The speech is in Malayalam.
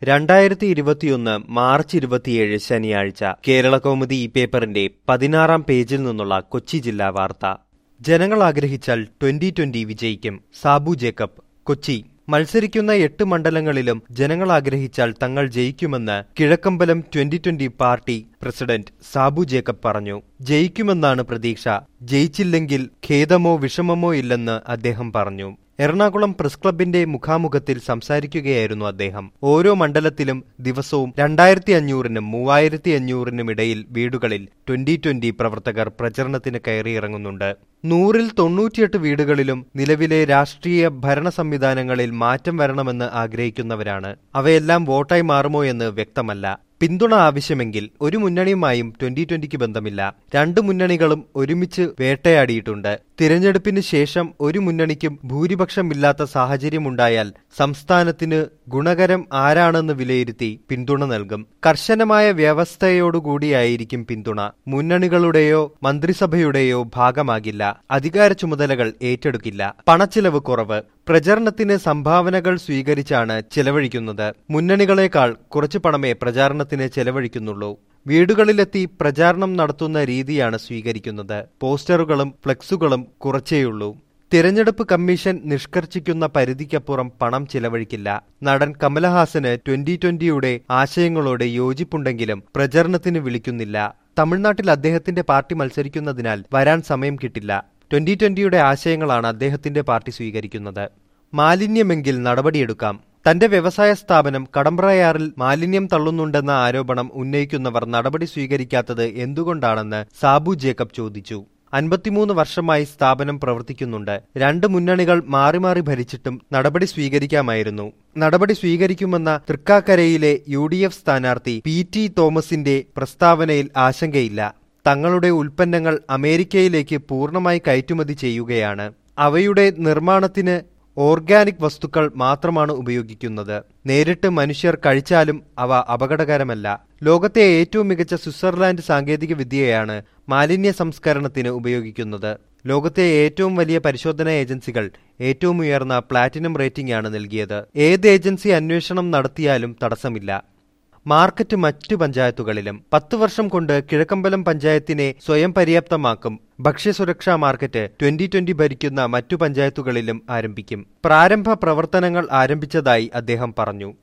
രണ്ടായിരത്തി ഇരുപത്തിയൊന്ന് മാർച്ച് ഇരുപത്തിയേഴ് ശനിയാഴ്ച കേരള കൗമുദി ഈ പേപ്പറിന്റെ പതിനാറാം പേജിൽ നിന്നുള്ള കൊച്ചി ജില്ലാ വാർത്ത ജനങ്ങൾ ആഗ്രഹിച്ചാൽ ട്വന്റി ട്വന്റി വിജയിക്കും സാബു ജേക്കബ് കൊച്ചി മത്സരിക്കുന്ന എട്ട് മണ്ഡലങ്ങളിലും ജനങ്ങൾ ആഗ്രഹിച്ചാൽ തങ്ങൾ ജയിക്കുമെന്ന് Kizhakkambalam twenty twenty party president Sabu Jacob പറഞ്ഞു ജയിക്കുമെന്നാണ് പ്രതീക്ഷ ജയിച്ചില്ലെങ്കിൽ ഖേദമോ വിഷമമോ ഇല്ലെന്ന് അദ്ദേഹം പറഞ്ഞു എറണാകുളം പ്രസ് ക്ലബിന്റെ മുഖാമുഖത്തിൽ സംസാരിക്കുകയായിരുന്നു അദ്ദേഹം ഓരോ മണ്ഡലത്തിലും ദിവസവും രണ്ടായിരത്തി അഞ്ഞൂറിനും മൂവായിരത്തി അഞ്ഞൂറിനും ഇടയിൽ വീടുകളിൽ ട്വന്റി ട്വന്റി പ്രവർത്തകർ പ്രചരണത്തിന് കയറിയിറങ്ങുന്നുണ്ട് നൂറിൽ തൊണ്ണൂറ്റിയെട്ട് വീടുകളിലും നിലവിലെ രാഷ്ട്രീയ ഭരണ സംവിധാനങ്ങളിൽ മാറ്റം വരണമെന്ന് ആഗ്രഹിക്കുന്നവരാണ് അവയെല്ലാം വോട്ടായി മാറുമോ എന്ന് വ്യക്തമല്ല പിന്തുണ ആവശ്യമെങ്കിൽ ഒരു മുന്നണിയുമായും ട്വന്റി ട്വന്റിക്ക് ബന്ധമില്ല രണ്ട് മുന്നണികളും ഒരുമിച്ച് വേട്ടയാടിയിട്ടുണ്ട് തിരഞ്ഞെടുപ്പിന് ശേഷം ഒരു മുന്നണിക്കും ഭൂരിപക്ഷമില്ലാത്ത സാഹചര്യമുണ്ടായാൽ സംസ്ഥാനത്തിന് ഗുണകരം ആരാണെന്ന് വിലയിരുത്തി പിന്തുണ നൽകും കർശനമായ വ്യവസ്ഥയോടുകൂടിയായിരിക്കും പിന്തുണ മുന്നണികളുടെയോ മന്ത്രിസഭയുടെയോ ഭാഗമാകില്ല അധികാര ചുമതലകൾ ഏറ്റെടുക്കില്ല പണച്ചിലവ് കുറവ് പ്രചരണത്തിന് സംഭാവനകൾ സ്വീകരിച്ചാണ് ചെലവഴിക്കുന്നത് മുന്നണികളെക്കാൾ കുറച്ചു പണമേ പ്രചാരണത്തിന് ചെലവഴിക്കുന്നുള്ളൂ വീടുകളിലെത്തി പ്രചാരണം നടത്തുന്ന രീതിയാണ് സ്വീകരിക്കുന്നത് പോസ്റ്ററുകളും ഫ്ലെക്സുകളും കുറച്ചേയുള്ളൂ തിരഞ്ഞെടുപ്പ് കമ്മീഷൻ നിഷ്കർഷിക്കുന്ന പരിധിക്കപ്പുറം പണം ചിലവഴിക്കില്ല നടൻ കമലഹാസന് ട്വന്റി ട്വന്റിയുടെ ആശയങ്ങളോട് യോജിപ്പുണ്ടെങ്കിലും പ്രചരണത്തിന് വിളിക്കുന്നില്ല തമിഴ്നാട്ടിൽ അദ്ദേഹത്തിന്റെ പാർട്ടി മത്സരിക്കുന്നതിനാൽ വരാൻ സമയം കിട്ടില്ല ട്വന്റി ട്വന്റിയുടെ ആശയങ്ങളാണ് അദ്ദേഹത്തിന്റെ പാർട്ടി സ്വീകരിക്കുന്നത് മാലിന്യമെങ്കിൽ നടപടിയെടുക്കാം തന്റെ വ്യവസായ സ്ഥാപനം കടമ്പ്രയാറിൽ മാലിന്യം തള്ളുന്നുണ്ടെന്ന ആരോപണം ഉന്നയിക്കുന്നവർ നടപടി സ്വീകരിക്കാത്തത് എന്തുകൊണ്ടാണെന്ന് സാബു ജേക്കബ് ചോദിച്ചു അൻപത്തിമൂന്ന് വർഷമായി സ്ഥാപനം പ്രവർത്തിക്കുന്നുണ്ട് രണ്ട് മുന്നണികൾ മാറി മാറി ഭരിച്ചിട്ടും നടപടി സ്വീകരിക്കാമായിരുന്നു നടപടി സ്വീകരിക്കുമെന്ന തൃക്കാക്കരയിലെ യു ഡി എഫ് സ്ഥാനാർത്ഥി പി ടി തോമസിന്റെ പ്രസ്താവനയിൽ ആശങ്കയില്ല തങ്ങളുടെ ഉൽപ്പന്നങ്ങൾ അമേരിക്കയിലേക്ക് പൂർണ്ണമായി കയറ്റുമതി ചെയ്യുകയാണ് അവയുടെ നിർമ്മാണത്തിന് ഓർഗാനിക് വസ്തുക്കൾ മാത്രമാണ് ഉപയോഗിക്കുന്നത് നേരിട്ട് മനുഷ്യർ കഴിച്ചാലും അവ അപകടകരമല്ല ലോകത്തെ ഏറ്റവും മികച്ച സ്വിറ്റ്സർലാൻഡ് സാങ്കേതിക വിദ്യയാണ് മാലിന്യ സംസ്കരണത്തിന് ഉപയോഗിക്കുന്നത് ലോകത്തെ ഏറ്റവും വലിയ പരിശോധനാ ഏജൻസികൾ ഏറ്റവും ഉയർന്ന പ്ലാറ്റിനം റേറ്റിംഗ് ആണ് നൽകിയത് ഏത് ഏജൻസി അന്വേഷണം നടത്തിയാലും തടസ്സമില്ല മാർക്കറ്റ് മറ്റു പഞ്ചായത്തുകളിലും പത്ത് വർഷം കൊണ്ട് കിഴക്കമ്പലം പഞ്ചായത്തിനെ സ്വയം പര്യാപ്തമാക്കും ഭക്ഷ്യസുരക്ഷാ മാർക്കറ്റ് ട്വന്റി ട്വന്റി ഭരിക്കുന്ന മറ്റു പഞ്ചായത്തുകളിലും ആരംഭിക്കും പ്രാരംഭ പ്രവർത്തനങ്ങൾ ആരംഭിച്ചതായി അദ്ദേഹം പറഞ്ഞു